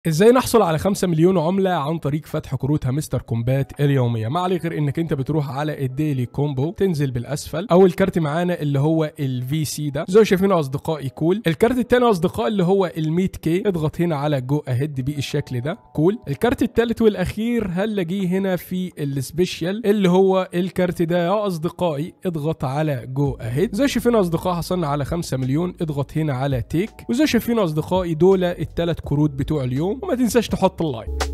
ازاي نحصل على 5 مليون عملة عن طريق فتح كروتها مستر كومبات اليومية ما عليك غير انك انت بتروح على الديلي كومبو تنزل بالاسفل اول كارت معانا اللي هو الفي سي ده زي شايفينه اصدقائي كول الكارت التاني اصدقائي اللي هو ال100 كي اضغط هنا على جو اهيد بالشكل ده كول الكارت التالت والاخير هنلاقيه هنا في السبيشال اللي هو الكارت ده يا اصدقائي اضغط على جو اهيد زي شايفين اصدقائي حصلنا على 5 مليون اضغط هنا على تيك وزي شايفين اصدقائي دول الثلاث كروت بتوع اليوم وما تنساش تحط اللايك